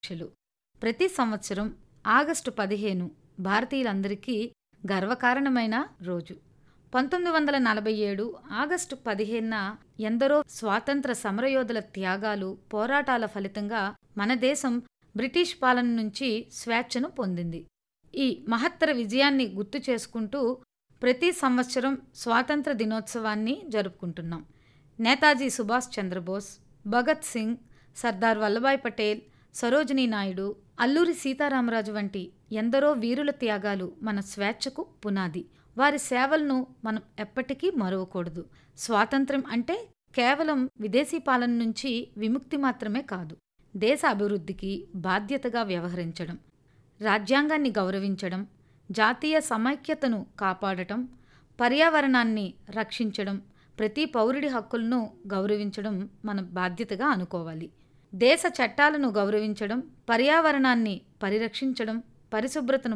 పరీక్షలు ప్రతి సంవత్సరం ఆగస్టు పదిహేను భారతీయులందరికీ గర్వకారణమైన రోజు పంతొమ్మిది వందల నలభై ఏడు ఆగస్టు పదిహేనున ఎందరో స్వాతంత్ర సమరయోధుల త్యాగాలు పోరాటాల ఫలితంగా మన దేశం బ్రిటిష్ పాలన నుంచి స్వేచ్ఛను పొందింది ఈ మహత్తర విజయాన్ని గుర్తు చేసుకుంటూ ప్రతి సంవత్సరం స్వాతంత్ర దినోత్సవాన్ని జరుపుకుంటున్నాం నేతాజీ సుభాష్ చంద్రబోస్ భగత్ సింగ్ సర్దార్ వల్లభాయ్ పటేల్ సరోజినీ నాయుడు అల్లూరి సీతారామరాజు వంటి ఎందరో వీరుల త్యాగాలు మన స్వేచ్ఛకు పునాది వారి సేవలను మనం ఎప్పటికీ మరవకూడదు స్వాతంత్ర్యం అంటే కేవలం విదేశీ పాలన నుంచి విముక్తి మాత్రమే కాదు దేశ అభివృద్ధికి బాధ్యతగా వ్యవహరించడం రాజ్యాంగాన్ని గౌరవించడం జాతీయ సమైక్యతను కాపాడటం పర్యావరణాన్ని రక్షించడం ప్రతి పౌరుడి హక్కులను గౌరవించడం మన బాధ్యతగా అనుకోవాలి దేశ చట్టాలను గౌరవించడం పర్యావరణాన్ని పరిరక్షించడం పరిశుభ్రతను